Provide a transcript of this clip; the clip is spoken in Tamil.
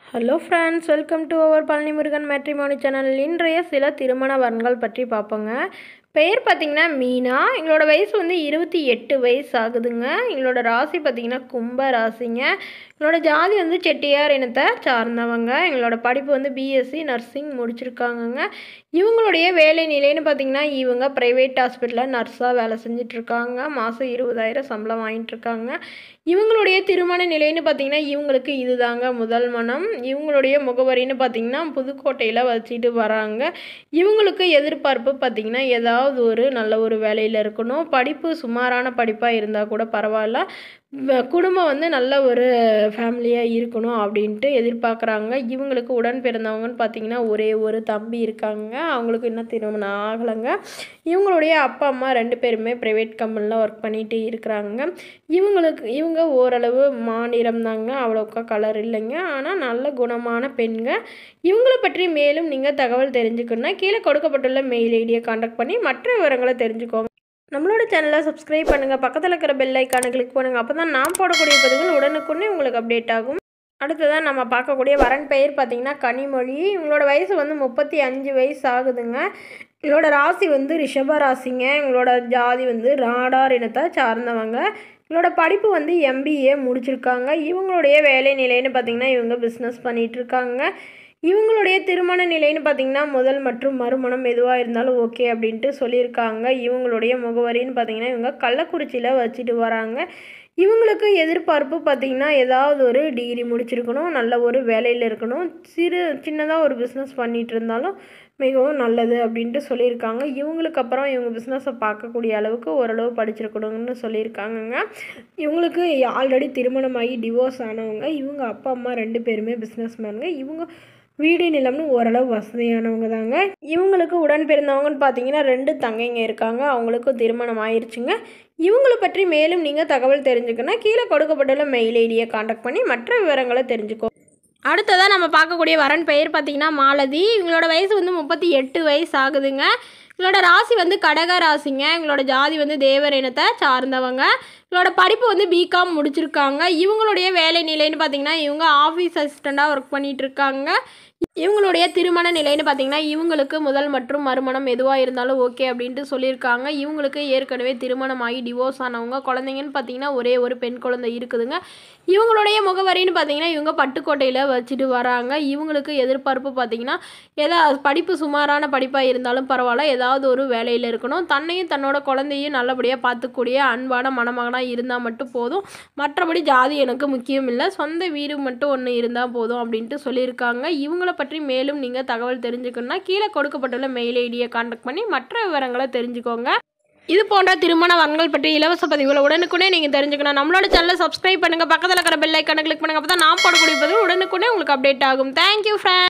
hello friends welcome to our Palani Murugan matrimony channel இன்றைய சில திருமண வரன்கள் பற்றி பார்ப்போங்க பெயர் பார்த்திங்கன்னா மீனா எங்களோட வயசு வந்து இருபத்தி எட்டு வயசு ஆகுதுங்க எங்களோட ராசி பார்த்திங்கன்னா கும்ப ராசிங்க எங்களோட ஜாதி வந்து செட்டியார் இனத்தை சார்ந்தவங்க எங்களோட படிப்பு வந்து பிஎஸ்சி நர்சிங் முடிச்சிருக்காங்கங்க இவங்களுடைய வேலை நிலைன்னு பார்த்திங்கன்னா இவங்க ப்ரைவேட் ஹாஸ்பிட்டலில் நர்ஸாக வேலை செஞ்சிட்ருக்காங்க மாதம் இருபதாயிரம் சம்பளம் வாங்கிட்டுருக்காங்க இவங்களுடைய திருமண நிலைன்னு பார்த்திங்கன்னா இவங்களுக்கு இதுதாங்க முதல் மனம் இவங்களுடைய முகவரின்னு பார்த்திங்கன்னா புதுக்கோட்டையில் வச்சுட்டு வராங்க இவங்களுக்கு எதிர்பார்ப்பு பார்த்திங்கன்னா ஏதாவது ஒரு நல்ல ஒரு வேலையில் இருக்கணும் படிப்பு சுமாரான படிப்பாக இருந்தால் கூட பரவாயில்ல வ- குடும்பம் வந்து நல்ல ஒரு ஃபேமிலியாக இருக்கணும் அப்படின்ட்டு எதிர்பார்க்குறாங்க இவங்களுக்கு உடன் பிறந்தவங்கன்னு பார்த்தீங்கன்னா ஒரே ஒரு தம்பி இருக்காங்க அவங்களுக்கு இன்னும் திருமணம் ஆகலைங்க இவங்களுடைய அப்பா அம்மா ரெண்டு பேருமே ப்ரைவேட் கம்பெனியில் ஒர்க் பண்ணிட்டு இருக்கிறாங்க இவங்களுக்கு இவங்க ஓரளவு மாநிலம் தாங்க அவ்வளோக்கா கலர் இல்லைங்க ஆனால் நல்ல குணமான பெண்ங்க இவங்கள பற்றி மேலும் நீங்கள் தகவல் தெரிஞ்சுக்கணுன்னா கீழே கொடுக்கப்பட்டுள்ள மெயில் ஐடியை காண்டாக்ட் பண்ணி மற்ற விவரங்களை தெரிஞ்சுக்கோங்க நம்மளோட சேனலை சப்ஸ்கிரைப் பண்ணுங்கள் பக்கத்தில் இருக்கிற பெல் ஐக்கானை கிளிக் பண்ணுங்கள் அப்போ தான் நான் போடக்கூடிய பதிவுகள் உடனுக்குடனே உங்களுக்கு அப்டேட் ஆகும் அடுத்ததான் நம்ம பார்க்கக்கூடிய வரன் பெயர் பார்த்திங்கன்னா கனிமொழி இவங்களோட வயசு வந்து முப்பத்தி அஞ்சு வயசு ஆகுதுங்க இவங்களோட ராசி வந்து ரிஷப ராசிங்க இவங்களோட ஜாதி வந்து ராடார் இனத்தை சார்ந்தவங்க இவங்களோட படிப்பு வந்து எம்பிஏ முடிச்சிருக்காங்க இவங்களுடைய வேலை நிலைன்னு பார்த்திங்கன்னா இவங்க பிஸ்னஸ் பண்ணிகிட்ருக்காங்க இவங்களுடைய திருமண நிலைன்னு பார்த்திங்கன்னா முதல் மற்றும் மறுமணம் எதுவாக இருந்தாலும் ஓகே அப்படின்ட்டு சொல்லியிருக்காங்க இவங்களுடைய முகவரின்னு பார்த்திங்கன்னா இவங்க கள்ளக்குறிச்சியில் வச்சுட்டு வராங்க இவங்களுக்கு எதிர்பார்ப்பு பார்த்திங்கன்னா ஏதாவது ஒரு டிகிரி முடிச்சிருக்கணும் நல்ல ஒரு வேலையில் இருக்கணும் சிறு சின்னதாக ஒரு பிஸ்னஸ் பண்ணிகிட்டு இருந்தாலும் மிகவும் நல்லது அப்படின்ட்டு சொல்லியிருக்காங்க இவங்களுக்கு அப்புறம் இவங்க பிஸ்னஸை பார்க்கக்கூடிய அளவுக்கு ஓரளவு படிச்சிருக்கணும்னு சொல்லியிருக்காங்கங்க இவங்களுக்கு ஆல்ரெடி திருமணமாகி டிவோர்ஸ் ஆனவங்க இவங்க அப்பா அம்மா ரெண்டு பேருமே பிஸ்னஸ் மேனுங்க இவங்க வீடு நிலம்னு ஓரளவு வசதியானவங்க தாங்க இவங்களுக்கு உடன் பிறந்தவங்கன்னு பார்த்தீங்கன்னா ரெண்டு தங்கைங்க இருக்காங்க அவங்களுக்கும் திருமணம் ஆயிருச்சுங்க இவங்கள பற்றி மேலும் நீங்கள் தகவல் தெரிஞ்சுக்கணும் கீழே கொடுக்கப்பட்டுள்ள மெயில் ஐடியை காண்டாக்ட் பண்ணி மற்ற விவரங்களை தெரிஞ்சுக்கோ அடுத்ததாக நம்ம பார்க்கக்கூடிய வரன் பெயர் பார்த்திங்கன்னா மாலதி இவங்களோட வயசு வந்து முப்பத்தி எட்டு வயசு ஆகுதுங்க இவங்களோட ராசி வந்து கடக ராசிங்க இவங்களோட ஜாதி வந்து தேவர் இனத்தை சார்ந்தவங்க இவங்களோட படிப்பு வந்து பிகாம் முடிச்சிருக்காங்க இவங்களுடைய வேலை நிலைன்னு பார்த்தீங்கன்னா இவங்க ஆஃபீஸ் அசிஸ்டண்ட்டாக ஒர்க் பண்ணிட்டு இருக்காங்க இவங்களுடைய திருமண நிலைன்னு பார்த்தீங்கன்னா இவங்களுக்கு முதல் மற்றும் மறுமணம் எதுவாக இருந்தாலும் ஓகே அப்படின்ட்டு சொல்லியிருக்காங்க இவங்களுக்கு ஏற்கனவே திருமணம் ஆகி டிவோர்ஸ் ஆனவங்க குழந்தைங்கன்னு பார்த்தீங்கன்னா ஒரே ஒரு பெண் குழந்தை இருக்குதுங்க இவங்களுடைய முகவரின்னு பார்த்தீங்கன்னா இவங்க பட்டுக்கோட்டையில் வச்சுட்டு வராங்க இவங்களுக்கு எதிர்பார்ப்பு பார்த்தீங்கன்னா எதா படிப்பு சுமாரான படிப்பாக இருந்தாலும் பரவாயில்ல ஏதாவது ஒரு வேலையில் இருக்கணும் தன்னையும் தன்னோட குழந்தையும் நல்லபடியாக பார்த்துக்கூடிய அன்பான மணமகனாக இருந்தால் மட்டும் போதும் மற்றபடி ஜாதி எனக்கு முக்கியம் இல்லை சொந்த வீடு மட்டும் ஒன்று இருந்தால் போதும் அப்படின்ட்டு சொல்லியிருக்காங்க இவங்கள பற்றி மேலும் நீங்கள் தகவல் தெரிஞ்சுக்கணுன்னா கீழே கொடுக்கப்பட்டுள்ள மெயில் ஐடியை காண்டாக்ட் பண்ணி மற்ற விவரங்களை தெரிஞ்சுக்கோங்க இது போன்ற திருமண வரன்கள் பற்றி இலவச பதிவுகளை உடனுக்குடனே நீங்கள் தெரிஞ்சுக்கணும் நம்மளோட சேனலை சப்ஸ்கிரைப் பண்ணுங்கள் பக்கத்தில் இருக்கிற பெல் ஐக்கானை கிளிக் பண்ணுங்கள் அப்போ தான் நான் போடக்கூடிய பதிவு உடனுக்குடனே உங்களுக்கு அப்டேட் ஆகும் தேங்க்யூ ஃப்ரெண்ட்